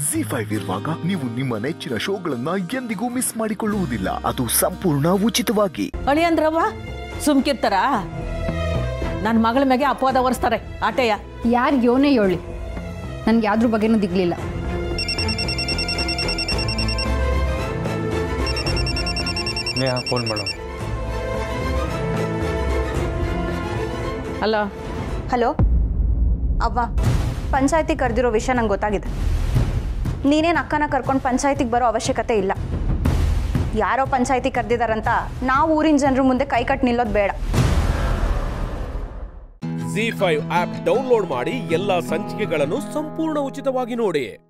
G five ಇರುವಾಗ ನೀವು ನಿಮ್ಮ ನೆಚ್ಚಿನ ಶೋಗಳನ್ನ ಎಂದಿಗೂ ಮಿಸ್ ಮಾಡಿಕೊಳ್ಳುವುದಿಲ್ಲ ಅದು ಸಂಪೂರ್ಣ ಉಚಿತವಾಗಿ ಅಳಿಯಂದ್ರವ್ವ ಸುಮ್ಕಿರ್ತಾರ ನನ್ನ ಮಗಳ ಮ್ಯಾಗೆ ಅಪವಾದ ಹೊರಿಸ್ತಾರೆ ಆಟೆಯ ಯಾರು ಯೋನೇ ಹೇಳಿ ನನ್ಗೆ ಯಾವ್ದ್ರ ಬಗ್ಗೆನೂ ದಿಗ್ಲಿಲ್ಲ ನೇಹ ಫೋನ್ ಮಾಡೋ ಅಲ್ಲ ಹಲೋ ಅವ್ವ ಪಂಚಾಯತಿ ಕರೆದಿರೋ ವಿಷಯ ನಂಗೆ ಗೊತ್ತಾಗಿದೆ ನೀನೇನು ಅಕ್ಕನ ಕರ್ಕೊಂಡು ಪಂಚಾಯತಿಗೆ ಬರೋ ಅವಶ್ಯಕತೆ ಇಲ್ಲ ಯಾರೋ ಪಂಚಾಯತಿ ಕರೆದಿದಾರಂತ ನಾವು ಊರಿನ ಜನರ ಮುಂದೆ ಕೈಕಟ್ಟು ನಿಲ್ಲೋದು ಬೇಡ ಜಿ ಫೈವ್ ಆಪ್ ಡೌನ್ಲೋಡ್ ಮಾಡಿ ಎಲ್ಲಾ ಸಂಚಿಕೆಗಳನ್ನು ಸಂಪೂರ್ಣ ಉಚಿತವಾಗಿ ನೋಡಿ